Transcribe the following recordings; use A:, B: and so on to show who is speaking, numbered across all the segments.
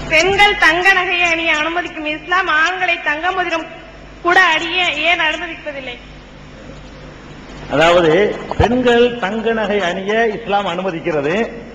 A: பெண்கள் தங்க நகையை அணிய அனுமதிக்கும் இஸ்லாம் ஆண்களை தங்க மோதிரம் கூட அணிய ஏன் அனுமதிப்பதில்லை
B: அதாவது பெண்கள் தங்க நகை அணிய இஸ்லாம் அனுமதிக்கிறது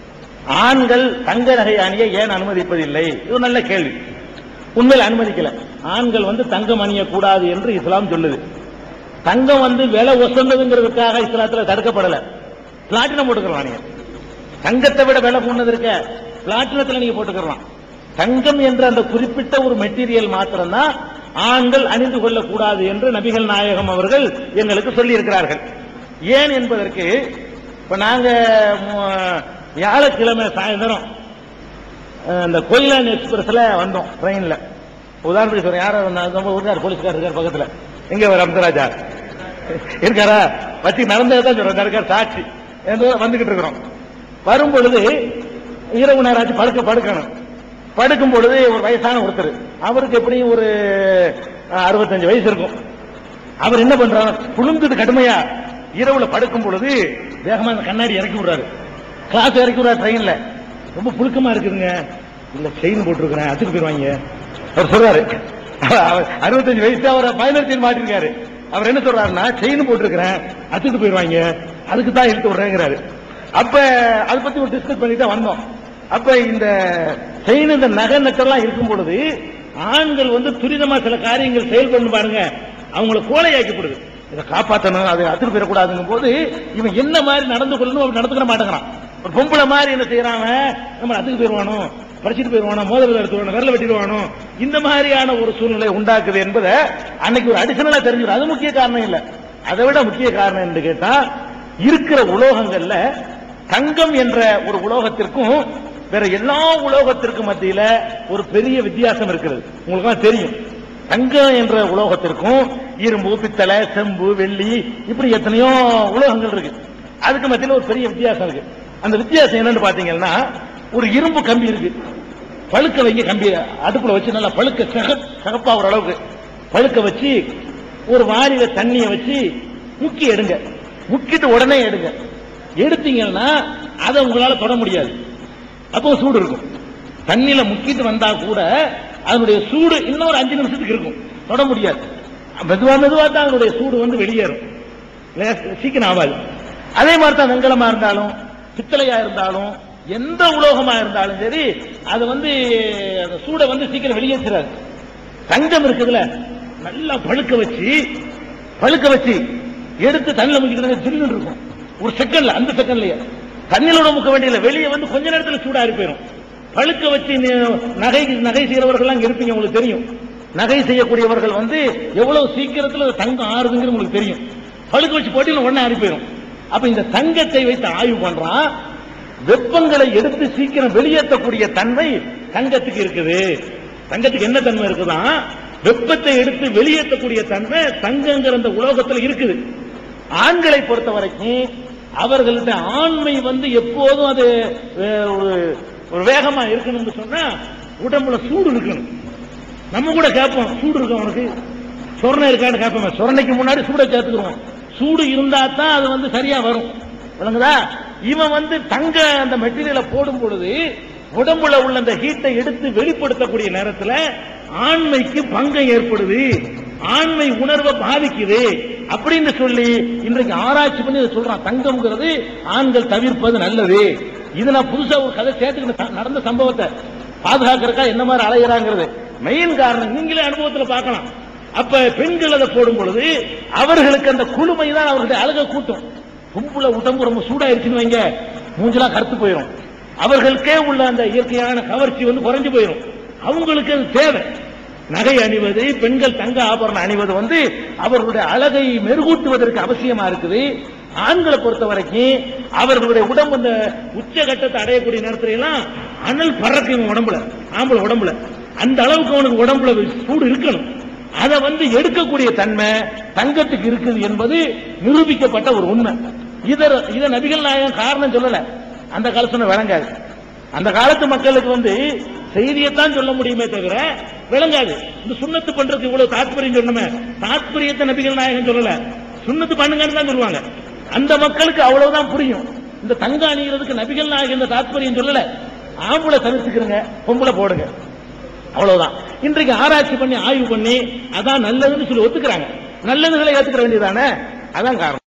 B: ஆண்கள் தங்க நகை அணிய ஏன் அனுமதிப்பதில்லை இது ஒரு நல்ல கேள்வி உண்மையில் அனுமதிக்கல ஆண்கள் வந்து தங்கம் அணியக்கூடாது என்று இஸ்லாம் சொல்லுது தங்கம் வந்து விலை ஒசந்ததுங்கிறதுக்காக இஸ்லாத்துல தடுக்கப்படல பிளாட்டினம் போட்டுக்கலாம் நீங்க தங்கத்தை விட விலை கூடது இருக்க பிளாட்டினத்துல நீங்க போட்டுக்கலாம் தங்கம் என்ற அந்த குறிப்பிட்ட ஒரு மெட்டீரியல் மாத்திரம்தான் ஆண்கள் அணிந்து கொள்ளக்கூடாது என்று நபிகள் நாயகம் அவர்கள் எங்களுக்கு சொல்லி இருக்கிறார்கள் ஏன் என்பதற்கு இப்ப நாங்க மு- வியாழக்கிழமை சாயந்தரம் அஹ், இந்த கொயிலான் எக்ஸ்பிரஸ்ல வந்தோம் ட்ரெயின்ல உதாரணத்துக்கு சொல்றேன் யாரோ நான் நம்ம ஊருக்கார் போலீஸ்கார் இருக்கார் பக்கத்துல எங்க வர அம்சராஜா இருக்காரா வச்சு நடந்ததை தான் சொல்றேன் இருக்கார் சாட்சி என்று வந்துகிட்டு இருக்கிறோம் வரும் பொழுது இரவு நேரம் ஆச்சு படுக்க படுக்கணும் படுக்கும் பொழுது ஒரு வயசான ஒருத்தர் அவருக்கு எப்படியும் ஒரு அஹ், அறுபத்தஞ்சு வயசு இருக்கும் அவர் என்ன பண்றாரு குளுந்துட்டு கடுமையா இரவுல படுக்கும் பொழுது வேகமா அந்த கண்ணாடி இறக்கி விடுறாரு கிளாஸ் இறக்கி விடுறாரு ட்ரெயின்ல ரொம்ப புழுக்கமா இருக்குதுங்க இல்ல செயின் போட்டிருக்கிறேன் அதுக்கு போயிருவாங்க அவர் சொல்றாரு அவர் அறுபத்தஞ்சு வயசு அவர் பதினெட்டு செயின் மாட்டிருக்காரு அவர் என்ன சொல்றாருன்னா செயின் போட்டிருக்கிறேன் அதுக்கு போயிருவாங்க அதுக்கு தான் இழுத்து விடுறேங்கிறாரு அப்ப அதை பத்தி ஒரு டிஸ்கஸ் பண்ணிட்டு தான் வந்தோம் அப்ப இந்த செயின் இந்த நகை நட்டெல்லாம் இருக்கும் பொழுது ஆண்கள் வந்து துரிதமா சில காரியங்கள் செயல்படணும் பாருங்க அவங்கள கோலையாக்கப்படுது இதை காப்பாற்றணும் அதை அத்துட்டு போயிடக்கூடாதுங்கும் போது இவன் என்ன மாதிரி நடந்து கொள்ளணும் அப்படி நடந்துக்கிற மாட்டேங்கிறான் ஒரு பொம்பளை மாதிரி என்ன செய்யறான் அவன்? நம்ம அதுக்கு போயிருவானோ படிச்சுட்டு போயிருவானோ மோதல் எடுத்துவானோ விரல வெட்டிடுவானோ இந்த மாதிரியான ஒரு சூழ்நிலை உண்டாக்குது என்பதை அன்னைக்கு ஒரு அடிஷனலா தெரிஞ்சுடும் அது முக்கிய காரணம் இல்ல அதை விட முக்கிய காரணம் என்று கேட்டா இருக்கிற உலோகங்கள்ல தங்கம் என்ற ஒரு உலோகத்திற்கும் வேற எல்லா உலோகத்திற்கும் மத்தியில ஒரு பெரிய வித்தியாசம் இருக்கிறது உங்களுக்கு தெரியும் தங்கம் என்ற உலோகத்திற்கும் இரும்பு பித்தளை செம்பு வெள்ளி இப்படி எத்தனையோ உலோகங்கள் இருக்கு அதுக்கு மத்தியில ஒரு பெரிய வித்தியாசம் இருக்கு அந்த வித்தியாசம் என்னன்னு பாத்தீங்கன்னா ஒரு இரும்பு கம்பி இருக்கு பழுக்க வைங்க கம்பி அடுப்புல வச்சு நல்லா பழுக்க சக சகப்பா ஒரு அளவுக்கு பழுக்க வச்சு ஒரு வாரியில தண்ணியை வச்சு முக்கி எடுங்க முக்கிட்டு உடனே எடுங்க எடுத்தீங்கன்னா அதை உங்களால தொட முடியாது அப்போ சூடு இருக்கும் தண்ணியில முக்கிட்டு வந்தா கூட அதனுடைய சூடு இன்னும் ஒரு அஞ்சு நிமிஷத்துக்கு இருக்கும் தொட முடியாது மெதுவா மெதுவா தான் அதனுடைய சூடு வந்து வெளியேறும் லேச- சீக்கிரம் ஆகாது அதே மாதிரி தான் வெங்கலமா இருந்தாலும் பித்தளையா இருந்தாலும் எந்த உலோகமா இருந்தாலும் சரி அது வந்து அந்த சூடை வந்து சீக்கிரம் வெளியேற்றாது தங்கம் இருக்குதுல நல்லா பழுக்க வச்சு பழுக்க வச்சு எடுத்து தண்ணில முக்கிட்டு ஜில்லுன்னு இருக்கும் ஒரு செகண்ட்ல அந்த செகண்ட்லயே தண்ணிலோட முக்க வேண்டியதில்லை வெளியே வந்து கொஞ்ச நேரத்துல சூடாரி போயிடும் பழுக்க வச்சு நீ நகை நகை செய்யறவர்கள் அங்க இருப்பீங்க உங்களுக்கு தெரியும் நகை செய்யக்கூடியவர்கள் வந்து எவ்வளவு சீக்கிரத்துல அது தங்கம் ஆறுதுங்கிறது உங்களுக்கு தெரியும் பழுக்க வச்சு போட்டியில் உடனே ஆறி போயிடும் அப்ப இந்த தங்கத்தை வைத்து ஆய்வு பண்றான் வெப்பங்களை எடுத்து சீக்கிரம் வெளியேற்றக்கூடிய தன்மை தங்கத்துக்கு இருக்குது தங்கத்துக்கு என்ன தன்மை இருக்குதான் வெப்பத்தை எடுத்து வெளியேற்றக்கூடிய தன்மை தங்கங்கிற அந்த உலோகத்துல இருக்குது ஆண்களை பொறுத்த வரைக்கும் அவர்கள்ட்ட ஆண்மை வந்து எப்போதும் அது அஹ், ஒரு ஒரு வேகமா இருக்கணும்னு சொன்னா உடம்புல சூடு இருக்கணும் நம்ம கூட கேட்போம் சூடு இருக்கு அவனுக்கு சொரணை இருக்கான்னு கேட்போம் சொரணைக்கு முன்னாடி சூடை சேர்த்துக்கிறோம் சூடு இருந்தா தான் அது வந்து சரியா வரும் விளங்குதா இவன் வந்து தங்க அந்த மெட்டீரியலை போடும் பொழுது உடம்புல உள்ள அந்த ஹீட்டை எடுத்து வெளிப்படுத்தக்கூடிய நேரத்துல ஆண்மைக்கு பங்கம் ஏற்படுது ஆண்மை உணர்வை பாதிக்குது அப்படின்னு சொல்லி இன்றைக்கு ஆராய்ச்சி பண்ணி இதை சொல்றான் தங்கம்ங்கிறது ஆண்கள் தவிர்ப்பது நல்லது இது நான் புதுசா ஒரு கதை சேர்த்துக்கிட்டு நடந்த சம்பவத்தை பாதுகாக்கிறக்கா என்ன மாதிரி அலைகிறாங்கிறது மெயின் காரணம் நீங்களே அனுபவத்துல பார்க்கலாம் அப்ப பெண்கள் அதை போடும் பொழுது அவர்களுக்கு அந்த குளுமை தான் அவர்களுடைய அழகை கூட்டும் கும்புல உடம்பு ரொம்ப சூடாயிருச்சுன்னு வைங்க மூஞ்செல்லாம் கருத்து போயிடும் அவர்களுக்கே உள்ள அந்த இயற்கையான கவர்ச்சி வந்து குறைஞ்சு போயிடும் அவங்களுக்கு அது தேவை நகை அணிவது பெண்கள் தங்க ஆபரணம் அணிவது வந்து அவர்களுடைய அழகை மெருகூட்டுவதற்கு அவசியமா இருக்குது ஆண்களை பொறுத்த வரைக்கும் அவர்களுடைய உடம்பு இந்த உச்சகட்டத்தை அடையக்கூடிய நேரத்துல எல்லாம் அனல் பறக்கும் இவன் உடம்புல ஆம்பளை உடம்புல அந்த அளவுக்கு அவனுக்கு உடம்புல சூடு இருக்கணும் அதை வந்து எடுக்கக்கூடிய தன்மை தங்கத்துக்கு இருக்குது என்பது நிரூபிக்கப்பட்ட ஒரு உண்மை இத இத நபிகள் நாயகம் காரணம் சொல்லல அந்த காலத்துல விளங்காது அந்த காலத்து மக்களுக்கு வந்து செய்தியைத்தான் சொல்ல முடியுமே தவிர விளங்காது இந்த சுண்ணத்து பண்றதுக்கு இவ்வளவு தாத்பரியம் சொன்னமே தாத்பரியத்தை நபிகள் நாயகம் சொல்லல சுண்ணத்து பண்ணுங்கன்னு தான் சொல்லுவாங்க அந்த மக்களுக்கு அவ்வளவுதான் புரியும் இந்த தங்க அணிகிறதுக்கு நபிகள் நாயகம் இந்த தாத்பரியம் சொல்லல ஆம்பளை தவிர்த்துக்கிறங்க பொம்பளை போடுங்க அவ்வளவுதான் இன்றைக்கு ஆராய்ச்சி பண்ணி ஆய்வு பண்ணி அதான் நல்லதுன்னு சொல்லி ஒத்துக்கிறாங்க நல்லதுகளை ஏத்துக்கிற வேண்டியதானே அதான் காரணம்